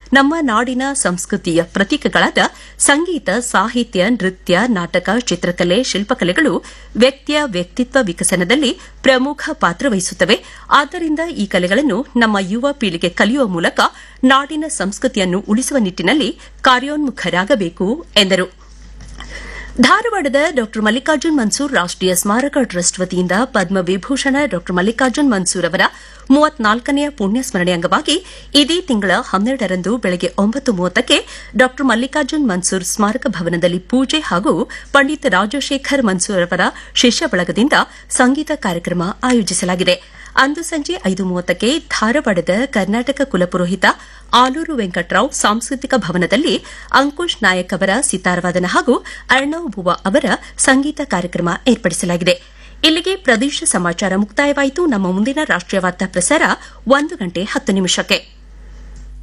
ನಮ್ಮ ನಾಡಿನ ಸಂಸ್ಕೃತಿಯ ಪ್ರತೀಕಗಳಾದ ಸಂಗೀತ ಸಾಹಿತ್ಯ ನೃತ್ಯ ನಾಟಕ ಚಿತ್ರಕಲೆ ಶಿಲ್ಪಕಲೆಗಳು ವ್ಯಕ್ತಿಯ ವ್ಯಕ್ತಿತ್ವ ವಿಕಸನದಲ್ಲಿ ಪ್ರಮುಖ ಪಾತ್ರ ವಹಿಸುತ್ತವೆ ಆದ್ದರಿಂದ ಈ ಕಲೆಗಳನ್ನು ನಮ್ಮ ಯುವ ಪೀಳಿಗೆ ಕಲಿಯುವ ಮೂಲಕ ನಾಡಿನ ಸಂಸ್ಕೃತಿಯನ್ನು ಉಳಿಸುವ ನಿಟ್ಟಿನಲ್ಲಿ ಕಾರ್ಯೋನ್ಮುಖರಾಗಬೇಕು ಎಂದರು ಧಾರವಾಡದ ಡಾ ಮಲ್ಲಿಕಾರ್ಜುನ್ ಮನ್ಸೂರ್ ರಾಷ್ಟೀಯ ಸ್ಮಾರಕ ಟ್ರಸ್ಟ್ ವತಿಯಿಂದ ಪದ್ಮವಿಭೂಷಣ ಡಾ ಮಲ್ಲಿಕಾರ್ಜುನ್ ಮನ್ಸೂರ್ ಅವರ ಮೂವತ್ನಾಲ್ಕನೆಯ ಪುಣ್ಯಸ್ಮರಣೆ ಅಂಗವಾಗಿ ಇದೇ ತಿಂಗಳ ಹನ್ನೆರಡರಂದು ಬೆಳಗ್ಗೆ ಒಂಬತ್ತು ಮೂವತ್ತಕ್ಕೆ ಡಾ ಮಲ್ಲಿಕಾರ್ಜುನ್ ಮನ್ಸೂರ್ ಸ್ಮಾರಕ ಭವನದಲ್ಲಿ ಪೂಜೆ ಹಾಗೂ ಪಂಡಿತ್ ರಾಜಶೇಖರ್ ಮನ್ಸೂರ್ ಅವರ ಶಿಷ್ಯ ಬಳಗದಿಂದ ಸಂಗೀತ ಕಾರ್ಯಕ್ರಮ ಆಯೋಜಿಸಲಾಗಿದೆ ಅಂದು ಸಂಜೆ ಐದು ಮೂವತ್ತಕ್ಕೆ ಧಾರವಾಡದ ಕರ್ನಾಟಕ ಕುಲಪುರೋಹಿತ ಆಲೂರು ವೆಂಕಟರಾವ್ ಸಾಂಸ್ಕೃತಿಕ ಭವನದಲ್ಲಿ ಅಂಕುಶ್ ನಾಯಕ್ ಅವರ ಸಿತಾರವಾದನ ಹಾಗೂ ಅರ್ಣವ್ ಬುವಾ ಅವರ ಸಂಗೀತ ಕಾರ್ಯಕ್ರಮ ಏರ್ಪಡಿಸಲಾಗಿದೆ ಇಲ್ಲಿಗೆ ಪ್ರದೇಶ ಸಮಾಚಾರ ಮುಕ್ತಾಯವಾಯಿತು ನಮ್ಮ ಮುಂದಿನ ರಾಷ್ಟೀಯ ವಾರ್ತಾ ಪ್ರಸಾರ ಒಂದು ಗಂಟೆ ಹತ್ತು ನಿಮಿಷಕ್ಕೆ